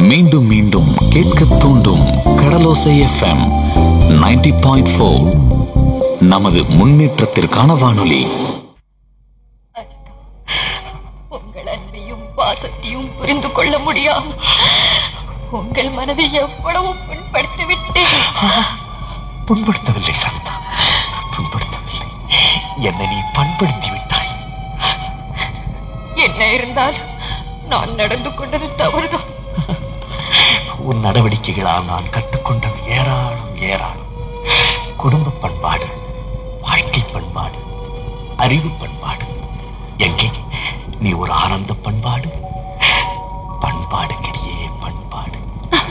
மீண்டும் மீண்டும் கேட்க தூண்டும் கடலோசை எஃப்எம் 90.4 பாயிண்ட் நமது முன்னேற்றத்திற்கான வானொலி உங்கள் அன்பையும் பாசத்தையும் புரிந்து கொள்ள முடியாமல் உங்கள் மனதை எவ்வளவு புண்படுத்தி விட்டேன் புண்படுத்தவில்லை சாந்தா புண்படுத்தவில்லை என்னை நீ பண்படுத்தி விட்டாய் என்ன இருந்தாலும் நான் நடந்து கொண்டது தவறுதான் உன் நடவடிக்கைகளால் நான் கற்றுக்கொண்டது ஏராளம் ஏராளம் குடும்ப பண்பாடு வாழ்க்கை பண்பாடு அறிவு பண்பாடு